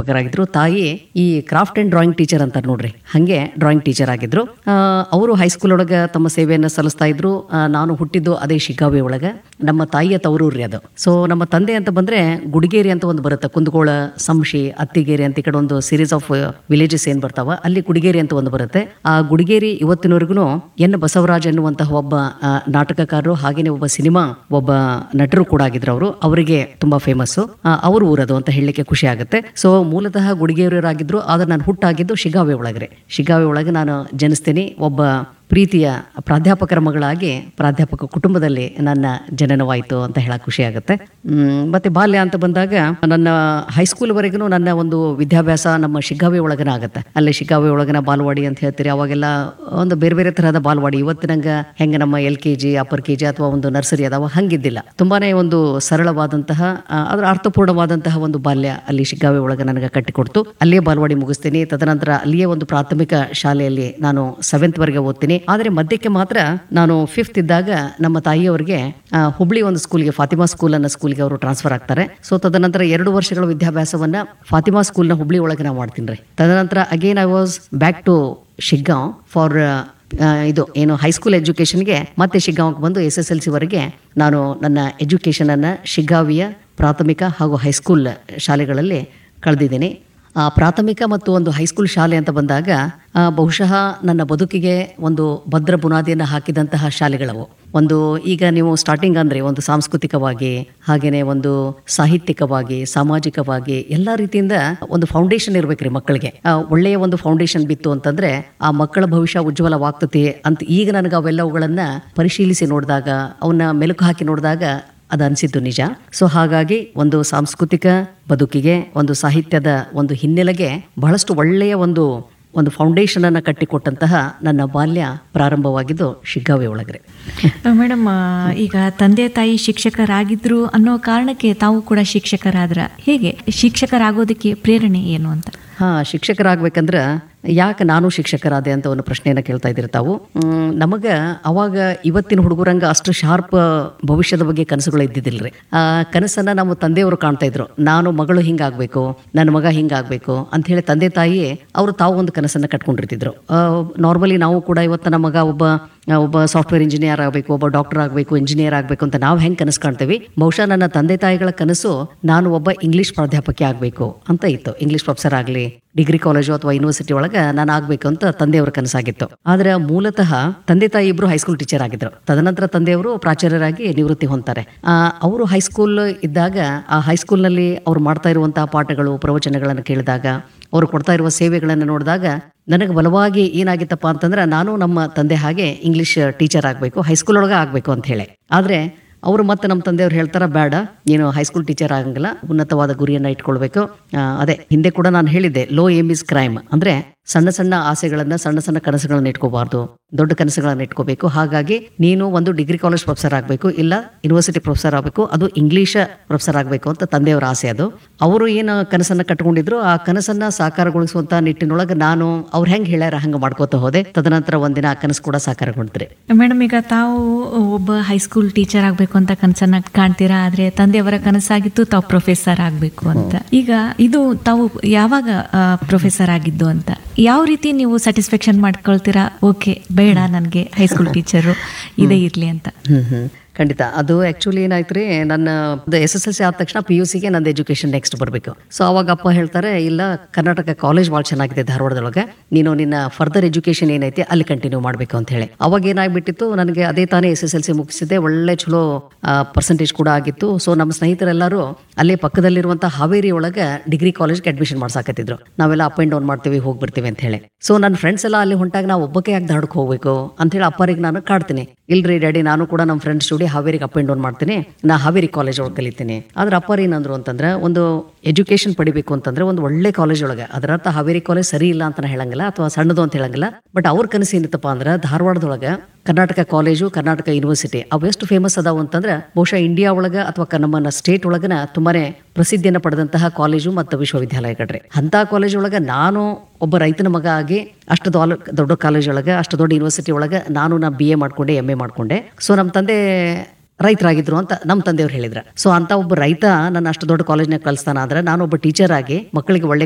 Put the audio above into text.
ಪ್ರಾಧ್ಯಾಪಕರಾಗಿದ್ರು ತಾಯಿ ಈ craft and drawing teacher ಅಂತ ನೋಡ್ರಿ ಹಂಗೆ ಡ್ರಾಯಿಂಗ್ ಟೀಚರ್ ಆಗಿದ್ರು ಆ, ಅವರು ಹೈಸ್ಕೂಲ್ ಒಳಗೆ ತಮ್ಮ ಸೇವೆಯನ್ನು ಸಲ್ಲಿಸ್ತಾ ಇದ್ರು ಆ, ನಾನು ಹುಟ್ಟಿದ್ದು ಅದೇ ಶಿಕಾವಿ ಒಳಗೆ ನಮ್ಮ ತಾಯಿಯ ತವರೂರಿ ಅದು ಸೊ ನಮ್ಮ ತಂದೆ ಅಂತ ಬಂದ್ರೆ ಗುಡಿಗೇರಿ ಅಂತ ಒಂದು ಬರುತ್ತೆ ಕುಂದಗೋಳ ಸಂಶಿ ಅತ್ತಿಗೇರಿ ಅಂತ ಈ ಕಡೆ ಒಂದು ಸೀರೀಸ್ ಆಫ್ ವಿಲೇಜಸ್ ಏನ್ ಬರ್ತಾವ ಅಲ್ಲಿ ಗುಡಿಗೇರಿ ಅಂತ ಒಂದು ಬರುತ್ತೆ ಆ ಗುಡಿಗೇರಿ ಇವತ್ತಿನವರೆಗೂ ಎನ್ ಬಸವರಾಜ್ ಎನ್ನುವಂತಹ ಒಬ್ಬ ಆ, ನಾಟಕಕಾರರು ಹಾಗೇನೆ ಒಬ್ಬ ಸಿನಿಮಾ ಒಬ್ಬ ನಟರು ಕೂಡ ಆಗಿದ್ರು ಅವರು ಅವರಿಗೆ ತುಂಬಾ ಫೇಮಸ್ ಅವ್ರ ಊರದು ಅಂತ ಹೇಳಲಿಕ್ಕೆ ಖುಷಿ ಆಗುತ್ತೆ ಸೊ ಮೂಲತಃ ಗುಡಿಗೇರಿಯವರಾಗಿದ್ರು ಆದ್ರೆ ನಾನು ಹುಟ್ಟಾಗಿದ್ದು ಶಿಗಾವೆ ಒಳಗ್ರೆ ಶಿಗಾವೆ ಒಳಗೆ ನಾನು ಜನಿಸ್ತೀನಿ ಒಬ್ಬ ಪ್ರೀತಿಯ ಪ್ರಾಧ್ಯಾಪಕರ ಮಗಳಾಗಿ ಪ್ರಾಧ್ಯಾಪಕ ಕುಟುಂಬದಲ್ಲಿ ನನ್ನ ಜನನವಾಯಿತು ಅಂತ ಹೇಳಕ್ ಖುಷಿ ಆಗುತ್ತೆ ಮ್, ಮತ್ತೆ ಬಾಲ್ಯ ಅಂತ ಬಂದಾಗ ನನ್ನ ಹೈಸ್ಕೂಲ್ವರೆಗೂ ನನ್ನ ಒಂದು ವಿದ್ಯಾಭ್ಯಾಸ ನಮ್ಮ ಶಿಗ್ಗಾವಿ ಒಳಗನ ಆಗುತ್ತೆ ಅಲ್ಲಿ ಶಿಗ್ಗಾವಿ ಒಳಗನ ಬಾಲ್ವಾಡಿ ಅಂತ ಹೇಳ್ತೀರಿ ಅವಾಗೆಲ್ಲ ಒಂದು ಬೇರೆ ಬೇರೆ ತರಹದ ಬಾಲ್ವಾಡಿ ಇವತ್ತಿನಂಗ ಹೆಂಗೆ ನಮ್ಮ L K G upper K G ಅಥವಾ ಒಂದು ನರ್ಸರಿ ಅದಾವ ಹಂಗಿದ್ದಿಲ್ಲ ತುಂಬಾನೇ ಒಂದು ಸರಳವಾದಂತಹ ಆ, ಅದರ ಅರ್ಥಪೂರ್ಣವಾದಂತಹ ಒಂದು ಬಾಲ್ಯ ಅಲ್ಲಿ ಶಿಗ್ಗಾವಿ ಒಳಗೆ ನನಗೆ ಕಟ್ಟಿಕೊಡ್ತು ಅಲ್ಲೇ ಬಾಲ್ವಾಡಿ ಮುಗಿಸ್ತೀನಿ ತದನಂತರ ಅಲ್ಲಿಯೇ ಒಂದು ಪ್ರಾಥಮಿಕ ಶಾಲೆಯಲ್ಲಿ ನಾನು ಸೆವೆಂತ್ ವರೆಗೆ ಓದ್ತೀನಿ ಆದರೆ ಮಧ್ಯಕ್ಕೆ ಮಾತ್ರ ನಾನು ಫಿಫ್ತ್ ಇದ್ದಾಗ ನಮ್ಮ ತಾಯಿಯವರಿಗೆ ಆ, ಹುಬ್ಳಿ ಒಂದು ಸ್ಕೂಲ್ಗೆ ಫಾತಿಮಾ ಸ್ಕೂಲ್ ಅನ್ನೋ ಸ್ಕೂಲ್ಗೆ ಅವರು ಟ್ರಾನ್ಸ್ಫರ್ ಆಗ್ತಾರೆ ಸೊ ತದನಂತರ ಎರಡು ವರ್ಷಗಳ ವಿದ್ಯಾಭ್ಯಾಸವನ್ನ ಫಾತಿಮಾ ಸ್ಕೂಲ್ನ ಹುಬ್ಳಿ ಒಳಗೆ ನಾವು ಮಾಡ್ತೀನಿ ರೀ ತದನಂತರ again I was back to Shiggaon for ಇದು ಏನು ಹೈಸ್ಕೂಲ್ ಎಜುಕೇಷನ್ಗೆ ಮತ್ತೆ ಶಿಗ್ಗಾಂವ್ಗೆ ಬಂದು ಎಸ್ ಎಸ್ ಎಲ್ ಸಿ ವರೆಗೆ ನಾನು ನನ್ನ ಎಜುಕೇಷನ್ ಅನ್ನ ಶಿಗ್ಗಾವಿಯ ಪ್ರಾಥಮಿಕ ಹಾಗೂ ಹೈಸ್ಕೂಲ್ ಶಾಲೆಗಳಲ್ಲಿ ಕಳೆದಿದ್ದೀನಿ ಆ ಪ್ರಾಥಮಿಕ ಮತ್ತು ಒಂದು ಹೈಸ್ಕೂಲ್ ಶಾಲೆ ಅಂತ ಬಂದಾಗ ಆ, ಬಹುಶಃ ನನ್ನ ಬದುಕಿಗೆ ಒಂದು ಭದ್ರ ಬುನಾದಿಯನ್ನು ಹಾಕಿದಂತಹ ಶಾಲೆಗಳವು ಒಂದು ಈಗ ನೀವು ಸ್ಟಾರ್ಟಿಂಗ್ ಅಂದ್ರೆ ಒಂದು ಸಾಂಸ್ಕೃತಿಕವಾಗಿ ಹಾಗೇನೆ ಒಂದು ಸಾಹಿತ್ಯಿಕವಾಗಿ ಸಾಮಾಜಿಕವಾಗಿ ಎಲ್ಲ ರೀತಿಯಿಂದ ಒಂದು ಫೌಂಡೇಶನ್ ಇರ್ಬೇಕ್ರಿ ಮಕ್ಕಳಿಗೆ ಆ, ಒಳ್ಳೆಯ ಒಂದು ಫೌಂಡೇಶನ್ ಬಿತ್ತು ಅಂತಂದ್ರೆ ಆ ಮಕ್ಕಳ ಭವಿಷ್ಯ ಉಜ್ವಲವಾಗ್ತತಿ ಅಂತ ಈಗ ನನಗೆ ಅವೆಲ್ಲವುಗಳನ್ನ ಪರಿಶೀಲಿಸಿ ನೋಡಿದಾಗ ಅವನ್ನ ಮೆಲುಕು ಹಾಕಿ ನೋಡಿದಾಗ ಅದು ಅನಿಸಿದ್ದು ನಿಜ ಸೊ ಹಾಗಾಗಿ ಒಂದು ಸಾಂಸ್ಕೃತಿಕ ಬದುಕಿಗೆ ಒಂದು ಸಾಹಿತ್ಯದ ಒಂದು ಹಿನ್ನೆಲೆಗೆ ಬಹಳಷ್ಟು ಒಳ್ಳೆಯ ಒಂದು ಒಂದು ಫೌಂಡೇಶನ್ ಅನ್ನ ಕಟ್ಟಿಕೊಟ್ಟಂತಹ ನನ್ನ ಬಾಲ್ಯ ಪ್ರಾರಂಭವಾಗಿದ್ದು ಶಿಗ್ಗಾವಿ ಒಳಗರೆ ಮೇಡಮ್ ಆ, ಈಗ ತಂದೆ ತಾಯಿ ಶಿಕ್ಷಕರಾಗಿದ್ರು ಅನ್ನೋ ಕಾರಣಕ್ಕೆ ತಾವು ಕೂಡ ಶಿಕ್ಷಕರಾದ್ರ ಹೇಗೆ ಶಿಕ್ಷಕರಾಗೋದಕ್ಕೆ ಪ್ರೇರಣೆ ಏನು ಅಂತ ಹಾ ಶಿಕ್ಷಕರಾಗ್ಬೇಕಂದ್ರ ಯಾಕೆ ನಾನು ಶಿಕ್ಷಕರಾದೆ ಅಂತ ಒಂದು ಪ್ರಶ್ನೆಯನ್ನ ಕೇಳ್ತಾ ಇದ್ದೀರಿ ತಾವು ಮ್, ನಮಗ ಅವಾಗ ಇವತ್ತಿನ ಹುಡುಗರಂಗ ಅಷ್ಟು ಶಾರ್ಪ್ ಭವಿಷ್ಯದ ಬಗ್ಗೆ ಕನಸುಗಳು ಇದ್ದಿದ್ದಿಲ್ರಿ ಆ ಕನಸನ್ನ ನಮ್ಮ ತಂದೆಯವರು ಕಾಣ್ತಾ ಇದ್ರು ನಾನು ಮಗಳು ಹಿಂಗಾಗ್ಬೇಕು ನನ್ನ ಮಗ ಹಿಂಗಾಗ್ಬೇಕು ಅಂತ ಹೇಳಿ ತಂದೆ ತಾಯಿ ಅವರು ತಾವು ಒಂದು ಕನಸನ್ನ ಕಟ್ಕೊಂಡಿರ್ತಿದ್ರು ನಾರ್ಮಲಿ ನಾವು ಕೂಡ ಇವತ್ತು ನಮ್ಮ ಮಗ ಒಬ್ಬ ಒಬ್ಬ ಸಾಫ್ಟ್ವೇರ್ ಇಂಜಿನಿಯರ್ ಆಗಬೇಕು ಒಬ್ಬ ಡಾಕ್ಟರ್ ಆಗಬೇಕು ಇಂಜಿನಿಯರ್ ಆಗಬೇಕು ಅಂತ ನಾವು ಹೆಂಗೆ ಕನಸು ಕಾಣ್ತೀವಿ ಬಹುಶಃ ನನ್ನ ತಂದೆ ತಾಯಿಗಳ ಕನಸು ನಾನು ಒಬ್ಬ ಇಂಗ್ಲಿಷ್ ಪ್ರಾಧ್ಯಾಪಕಿ ಆಗಬೇಕು ಅಂತ ಇತ್ತು ಇಂಗ್ಲಿಷ್ ಪ್ರೊಫೆಸರ್ ಆಗಲಿ ಡಿಗ್ರಿ ಕಾಲೇಜು ಅಥವಾ ಯೂನಿವರ್ಸಿಟಿ ಒಳಗೆ ನಾನು ಆಗಬೇಕು ಅಂತ ತಂದೆಯವರ ಕನಸಾಗಿತ್ತು ಆದ್ರೆ ಮೂಲತಃ ತಂದೆ ತಾಯಿ ಇಬ್ರು ಹೈಸ್ಕೂಲ್ ಟೀಚರ್ ಆಗಿದ್ರು ತದನಂತರ ತಂದೆಯವರು ಪ್ರಾಚಾರ್ಯರಾಗಿ ನಿವೃತ್ತಿ ಹೊಂತಾರೆ ಆ, ಅವರು ಹೈಸ್ಕೂಲ್ ಇದ್ದಾಗ ಆ ಹೈಸ್ಕೂಲ್ನಲ್ಲಿ ಅವ್ರು ಮಾಡ್ತಾ ಇರುವಂತಹ ಪಾಠಗಳು ಪ್ರವಚನಗಳನ್ನು ಕೇಳಿದಾಗ ಅವರು ಕೊಡ್ತಾ ಇರುವ ಸೇವೆಗಳನ್ನು ನೋಡಿದಾಗ ನನಗೆ ಬಲವಾಗಿ ಏನಾಗಿತ್ತಪ್ಪ ಅಂತಂದ್ರೆ ನಾನು ನಮ್ಮ ತಂದೆ ಹಾಗೆ ಇಂಗ್ಲಿಷ್ ಟೀಚರ್ ಆಗಬೇಕು ಹೈಸ್ಕೂಲ್ ಒಳಗೆ ಆಗಬೇಕು ಅಂತ ಹೇಳಿ ಆದರೆ ಅವರು ಮತ್ತೆ ನಮ್ಮ ತಂದೆಯವ್ರು ಹೇಳ್ತಾರ ಬೇಡ ನೀನು ಹೈಸ್ಕೂಲ್ ಟೀಚರ್ ಆಗಂಗಿಲ್ಲ ಉನ್ನತವಾದ ಗುರಿಯನ್ನು ಇಟ್ಕೊಳ್ಬೇಕು ಆ, ಅದೇ ಹಿಂದೆ ಕೂಡ ನಾನು ಹೇಳಿದ್ದೆ ಲೋ ಏಮ್ ಇಸ್ ಕ್ರೈಮ್ ಅಂದ್ರೆ ಸಣ್ಣ ಸಣ್ಣ ಆಸೆಗಳನ್ನ ಸಣ್ಣ ಸಣ್ಣ ಕನಸುಗಳನ್ನ ಇಟ್ಕೋಬಾರ್ದು ದೊಡ್ಡ ಕನಸುಗಳನ್ನ ಇಟ್ಕೋಬೇಕು ಹಾಗಾಗಿ ನೀನು ಒಂದು ಡಿಗ್ರಿ ಕಾಲೇಜ್ ಪ್ರೊಫೆಸರ್ ಆಗಬೇಕು ಇಲ್ಲ ಯೂನಿವರ್ಸಿಟಿ ಪ್ರೊಫೆಸರ್ ಆಗಬೇಕು ಅದು ಇಂಗ್ಲಿಷ್ ಪ್ರೊಫೆಸರ್ ಆಗಬೇಕು ಅಂತ ತಂದೆಯವರ ಆಸೆ ಅದು ಅವರು ಏನು ಕನಸನ್ನ ಕಟ್ಕೊಂಡಿದ್ರು ಆ ಕನಸನ್ನ ಸಾಕಾರಗೊಳಿಸುವಂತ ನಿಟ್ಟಿನೊಳಗೆ ನಾನು ಅವ್ರು ಹೆಂಗೆ ಹೇಳ್ಯಾರ ಹಂಗೆ ಮಾಡ್ಕೋತ ಹೋದೆ ತದನಂತರ ಒಂದಿನ ಆ ಕನಸು ಕೂಡ ಸಾಕಾರಗೊಂಡ್ರಿ ಮೇಡಮ್ ಈಗ ತಾವು ಒಬ್ಬ ಹೈಸ್ಕೂಲ್ ಟೀಚರ್ ಆಗಬೇಕು ಅಂತ ಕನಸನ್ನ ಕಾಣ್ತೀರಾ ಆದ್ರೆ ತಂದೆಯವರ ಕನಸಾಗಿತ್ತು ತಾವು ಪ್ರೊಫೆಸರ್ ಆಗಬೇಕು ಅಂತ ಈಗ ಇದು ತಾವು ಯಾವಾಗ ಪ್ರೊಫೆಸರ್ ಆಗಿದ್ದು ಅಂತ ಯಾವ ರೀತಿ ನೀವು ಸ್ಯಾಟಿಸ್ಫ್ಯಾಕ್ಷನ್ ಮಾಡ್ಕೊಳ್ತೀರಾ ಓಕೆ ಬೇಡ ನನಗೆ ಹೈಸ್ಕೂಲ್ ಟೀಚರು ಇದೇ ಇರ್ಲಿ ಅಂತ ಹ್ಮ್ ಹ್ಮ್ ಖಂಡಿತ ಅದು ಆಕ್ಚುಲಿ ಏನಾಯ್ತು ರೀ ನನ್ನ ಎಸ್ ಎಸ್ ಎಲ್ ಸಿ ಆದ ತಕ್ಷಣ ಪಿ ಯು ಸಿಗೆ ನಂದು ಎಜುಕೇಶನ್ ನೆಕ್ಸ್ಟ್ ಬರಬೇಕು ಸೊ ಅವಾಗ ಅಪ್ಪ ಹೇಳ್ತಾರೆ ಇಲ್ಲ ಕರ್ನಾಟಕ ಕಾಲೇಜ್ ಭಾಳ ಚೆನ್ನಾಗಿದೆ ಧಾರವಾಡದೊಳಗೆ ನೀನು ನಿನ್ನ ಫರ್ದರ್ ಎಜುಕೇಶನ್ ಏನೈತಿ ಅಲ್ಲಿ ಕಂಟಿನ್ಯೂ ಮಾಡಬೇಕು ಅಂತ ಹೇಳಿ ಅವಾಗ ಏನಾಗ್ಬಿಟ್ಟಿತ್ತು ನನಗೆ ಅದೇ ತಾನೇ ಎಸ್ ಎಸ್ ಎಲ್ ಸಿ ಮುಗಿಸಿದ್ದೆ ಒಳ್ಳೆ ಚಲೋ ಪರ್ಸೆಂಟೇಜ್ ಕೂಡ ಆಗಿತ್ತು ಸೊ ನಮ್ಮ ಸ್ನೇಹಿತರೆಲ್ಲರೂ ಅಲ್ಲೇ ಪಕ್ಕದಲ್ಲಿರುವಂಥ ಹಾವೇರಿ ಒಳಗೆ ಡಿಗ್ರಿ ಕಾಲೇಜ್ಗೆ ಅಡ್ಮಿಷನ್ ಮಾಡ್ಸಾಕತ್ತಿದ್ರು ನಾವೆಲ್ಲ ಅಪ್ ಆ್ಯಂಡ್ ಡೌನ್ ಮಾಡ್ತೀವಿ ಹೋಗ್ಬಿಡ್ತೀವಿ ಅಂತ ಹೇಳಿ ಸೊ ನನ್ನ ಫ್ರೆಂಡ್ಸ್ ಎಲ್ಲ ಅಲ್ಲಿ ಹೊಂಟಾಗ ನಾವು ಒಬ್ಬಕ್ಕೆ ಯಾಕೆ ಧಾರಕ್ಕೆ ಹೋಗ್ಬೇಕು ಅಂತ ಹೇಳಿ ಅಪ್ಪರಿಗೆ ನಾನು ಕಾಡ್ತೀನಿ ಇಲ್ರಿ ಡ್ಯಾಡಿ ನಾನು ಕೂಡ ನಮ್ಮ ಫ್ರೆಂಡ್ಸ್ ಜೋಡಿ ಹಾವೇರಿಗೆ ಅಪ್ ಆ್ಯಂಡ್ ಡೌನ್ ಮಾಡ್ತೀನಿ ನಾ ಹಾವೇರಿ ಕಾಲೇಜ್ ಒಳಗೆ ಕಲಿತೀನಿ ಆದ್ರೆ ಅಪ್ಪರ್ ಏನಂದ್ರು ಅಂತಂದ್ರೆ ಒಂದು ಎಜುಕೇಶನ್ ಪಡಿಬೇಕು ಅಂತಂದ್ರೆ ಒಂದು ಒಳ್ಳೆ ಕಾಲೇಜ್ ಒಳಗೆ ಅದರ ಅರ್ಥ ಹಾವೇರಿ ಕಾಲೇಜ್ ಸರಿ ಇಲ್ಲ ಅಂತ ನಾ ಹೇಳಂಗಿಲ್ಲ ಅಥವಾ ಸಣ್ಣದು ಅಂತ ಹೇಳಂಗಿಲ್ಲ ಬಟ್ ಅವ್ರ ಕನಸು ಏನಿತ್ತಪ್ಪ ಅಂದ್ರೆ ಧಾರವಾಡದೊಳಗೆ ಕರ್ನಾಟಕ ಕಾಲೇಜು ಕರ್ನಾಟಕ ಯೂನಿವರ್ಸಿಟಿ ಅವು ಎಷ್ಟು ಫೇಮಸ್ ಅದಾವು ಅಂತಂದ್ರೆ ಬಹುಶಃ ಇಂಡಿಯಾ ಒಳಗೆ ಅಥವಾ ಕ- ನಮ್ಮ ಸ್ಟೇಟ್ ಒಳಗನ ತುಂಬಾನೇ ಪ್ರಸಿದ್ಧಿಯನ್ನು ಪಡೆದಂತಹ ಕಾಲೇಜು ಮತ್ತು ವಿಶ್ವವಿದ್ಯಾಲಯಗಳ್ರಿ ಅಂತ ಕಾಲೇಜ್ ಒಳಗೆ ನಾನು ಒಬ್ಬ ರೈತನ ಮಗ ಆಗಿ ಅಷ್ಟು ದೊಡ್ಡ ದೊಡ್ಡ ಕಾಲೇಜ್ ಒಳಗೆ ಅಷ್ಟು ದೊಡ್ಡ ಯೂನಿವರ್ಸಿಟಿ ಒಳಗೆ ನಾನು ನಾ ಬಿ ಎ ಮಾಡ್ಕೊಂಡೆ ಎಮ್ ಎ ಮಾಡ್ಕೊಂಡೆ ಸೊ ನಮ್ಮ ತಂದೆ ರೈತರಾಗಿದ್ರು ಅಂತ ನಮ್ಮ ತಂದೆಯವ್ರು ಹೇಳಿದ್ರ ಸೊ ಅಂತ ಒಬ್ಬ ರೈತ ನನ್ನ ಅಷ್ಟು ದೊಡ್ಡ ಕಾಲೇಜ್ನಾಗ ಕಲಿಸ್ತಾನ ಅಂದ್ರೆ ನಾನು ಒಬ್ಬ ಟೀಚರ್ ಆಗಿ ಮಕ್ಕಳಿಗೆ ಒಳ್ಳೆ